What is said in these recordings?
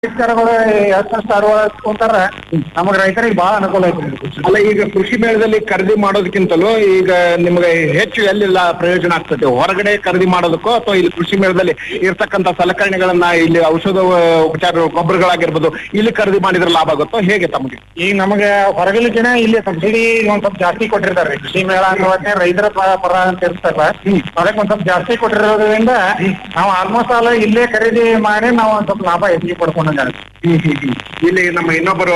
ಸರ್ಕಾರಗಳು ಎಷ್ಟು ಧಾರವಾಡ ತಗೊಂತಾರ ನಮಗ್ ರೈತರಿಗೆ ಬಹಳ ಅನುಕೂಲ ಐತಿ ಅಲ್ಲ ಈಗ ಕೃಷಿ ಮೇಳದಲ್ಲಿ ಖರೀದಿ ಮಾಡೋದಕ್ಕಿಂತಲೂ ಈಗ ನಿಮ್ಗೆ ಹೆಚ್ಚು ಎಲ್ಲಿಲ್ಲ ಪ್ರಯೋಜನ ಆಗ್ತದೆ ಹೊರಗಡೆ ಖರೀದಿ ಮಾಡೋದಕ್ಕೋ ಅಥವಾ ಇಲ್ಲಿ ಕೃಷಿ ಮೇಳದಲ್ಲಿ ಇರ್ತಕ್ಕಂಥ ಸಲಕರಣೆಗಳನ್ನ ಇಲ್ಲಿ ಔಷಧ ಉಪಚಾರ ಗೊಬ್ಬರಗಳಾಗಿರ್ಬೋದು ಇಲ್ಲಿ ಖರೀದಿ ಮಾಡಿದ್ರೆ ಲಾಭ ಆಗುತ್ತೋ ಹೇಗೆ ತಮಗೆ ಈಗ ನಮಗೆ ಹೊರಗಲಿಕ್ಕಿನ ಇಲ್ಲಿ ಸಬ್ಸಿಡಿ ಒಂದ್ ಸ್ವಲ್ಪ ಜಾಸ್ತಿ ಕೊಟ್ಟಿರ್ತಾರೆ ಕೃಷಿ ಮೇಳ ಅನ್ನೋದಕ್ಕೆ ರೈತರ ಪ- ಪರ ಅಂತ ಇರ್ತಾರಲ್ಲ ಅದಕ್ಕೆ ಒಂದ್ ಸ್ವಲ್ಪ ಜಾಸ್ತಿ ಕೊಟ್ಟಿರೋದ್ರಿಂದ ನಾವು ಆಲ್ಮೋಸ್ಟ್ ಆಲ್ ಇಲ್ಲೇ ಖರೀದಿ ಮಾಡಿ ನಾವು ಒಂದ್ ಸ್ವಲ್ಪ ಲಾಭ ಹೆಚ್ಚಿಗೆ ಪಡ್ಕೊಂಡಂಗ ಇಲ್ಲಿ ನಮ್ಮ ಇನ್ನೊಬ್ಬರು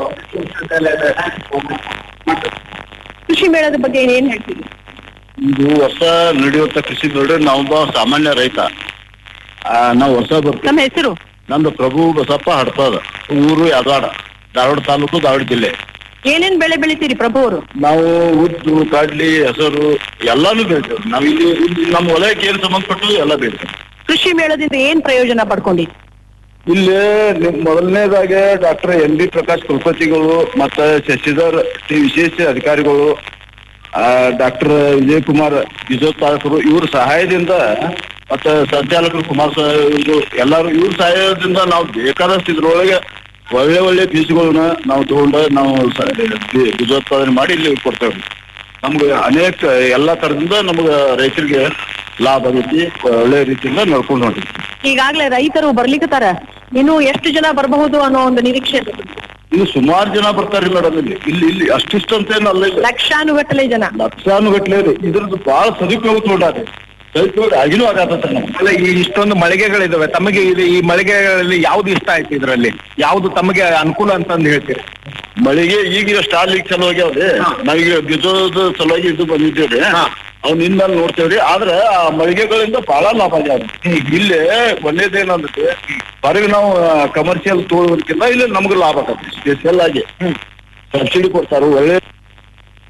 ಕೃಷಿ ಮೇಳದ ಬಗ್ಗೆ ಏನ್ ಹೇಳ್ತೀವಿ ಇದು ವರ್ಷ ನಡೆಯುವಂತ ಕೃಷಿ ನೋಡಿ ನಾವೊಬ್ಬ ಸಾಮಾನ್ಯ ರೈತ ಆ, ನಾವು ವರ್ಷ ಬರ್ತೀವಿ ನಮ್ಮ ಹೆಸರು ನಂದು ಪ್ರಭು ಬಸಪ್ಪ ಹಡ್ತದ ಊರು ಯಾದವಾಡ ಧಾರವಾಡ ತಾಲೂಕು ಧಾರವಾಡ ಜಿಲ್ಲೆ ಏನೇನ್ ಬೆಳೆ ಬೆಳಿತೀರಿ ಪ್ರಭು ಅವರು ನಾವು ಉದ್ದು ಕಡ್ಲಿ ಹೆಸರು ಎಲ್ಲಾನು ಬೆಳಿತೇವೆ ನಾವು ಇಲ್ಲಿ ಇಲ್ಲಿ ನಮ್ಮ ಹೊಲಕ್ಕೆ ಏನ್ ಸಂಬಂಧಪಟ್ಟು ಎಲ್ಲ ಬೆಳಿತೇವೆ ಕೃಷಿ ಮೇಳದಿಂದ ಏನ್ ಪ್ರಯೋಜನ ಪಡ್ಕೊಂಡಿ ಇಲ್ಲಿ ನಿಮ್ ಮೊದಲನೇದಾಗೆ ಡಾಕ್ಟರ್ ಎನ್ ಬಿ ಪ್ರಕಾಶ್ ಕುಲಪತಿಗಳು ಮತ್ತೆ ಶಶಿಧರ್ ಶ್ರೀ ವಿಶೇಷ ಅಧಿಕಾರಿಗಳು ಡಾಕ್ಟರ್ ವಿಜಯ್ ಕುಮಾರ್ ಬಿಜೋತ್ಪಾದಕರು ಇವ್ರ ಸಹಾಯದಿಂದ ಮತ್ತೆ ಸಂಚಾಲಕರು ಕುಮಾರ್ ಇವರು ಎಲ್ಲಾರು ಇವ್ರ ಸಹಾಯದಿಂದ ನಾವು ಬೇಕಾದಷ್ಟು ಇದ್ರೊಳಗೆ ಒಳ್ಳೆ ಒಳ್ಳೆ ಬೀಜಗಳನ್ನ ನಾವು ತಗೊಂಡು ನಾವು ಸ- ಬೀ- ಬೀಜೋತ್ಪಾದನೆ ಮಾಡಿ ಇಲ್ಲಿ ಕೊಡ್ತೇವೆ ನಮ್ಗೆ ಅನೇಕ ಎಲ್ಲಾ ತರದಿಂದ ನಮ್ಗೆ ರೈತರಿಗೆ ಲಾಭ ಆಗೈತಿ ಒಳ್ಳೆ ರೀತಿಯಿಂದ ನಡ್ಕೊಂಡು ಹೊಂಟಿದ್ವಿ ಈಗಾಗ್ಲೇ ರೈತರು ಬರ್ಲಿಕ್ಕತ್ತಾರ ಇನ್ನು ಎಷ್ಟು ಜನ ಬರಬಹುದು ಅನ್ನೋ ಒಂದು ನಿರೀಕ್ಷೆ ಇದೆ. ಇನ್ನು ಸುಮಾರು ಜನ ಬರ್ತಾರೆ ಮೇಡಮ್ ಇಲ್ಲಿ ಇಲ್ಲಿ ಇಲ್ಲಿ ಅಷ್ಟಿಷ್ಟು ಅಂತ ಏನಲ್ಲ ಇಲ್ಲ ಲಕ್ಷಾನುಗಟ್ಟಲೆ ಜನ ಲಕ್ಷಾನುಗಟ್ಲೆ ಇದೆ ಇದ್ರದ್ದು ಬಹಳ ಸದುಪಯೋಗ ತೊಗೊಂಡಾರೆ ಸದುಪಯೋಗ ಆಗಿನೂ ಆಗತ್ತ ನಮ್ಗೆ ಅಲ್ಲ ಈ ಇಷ್ಟೊಂದು ಮಳಿಗೆಗಳಿದಾವೆ ತಮಗೆ ಇದು ಈ ಮಳಿಗೆಗಳಲ್ಲಿ ಯಾವ್ದು ಇಷ್ಟ ಆಯ್ತು ಇದರಲ್ಲಿ ಯಾವ್ದು ತಮಗೆ ಅನುಕೂಲ ಅಂತಂದು ಹೇಳ್ತೀರಿ ಮಳೆಗೆ ಈಗ ಸ್ಟಾರ್ ಲೀಗ್ ಚಲೋ ಆಗ್ಯಾವ್ರಿ ನಾವೀಗ ಬೀಜದ ಸಲುವಾಗಿ ಇದು ಬಂದಿದ್ದೇವ್ರಿ ಅವ್ನಿಂದ ನೋಡ್ತೇವ್ರಿ ಆದ್ರೆ ಆ ಮಳಿಗೆಗಳಿಂದ ಬಹಳ ಲಾಭ ಆಗ್ಯಾವ್ರಿ ಇಲ್ಲಿ ಒಂದೇದೇನಂದ್ರೆ ಹೊರಗೆ ನಾವು ಕಮರ್ಷಿಯಲ್ ತಗೊಳ್ಳೋದಕ್ಕಿಂತ ಇಲ್ಲಿ ನಮ್ಗೆ ಲಾಭ ಆಗತ್ತೆ ಸ್ಪೆಷಲ್ ಆಗಿ ಸಬ್ಸಿಡಿ ಕೊಡ್ತಾರ ಒಳ್ಳೆ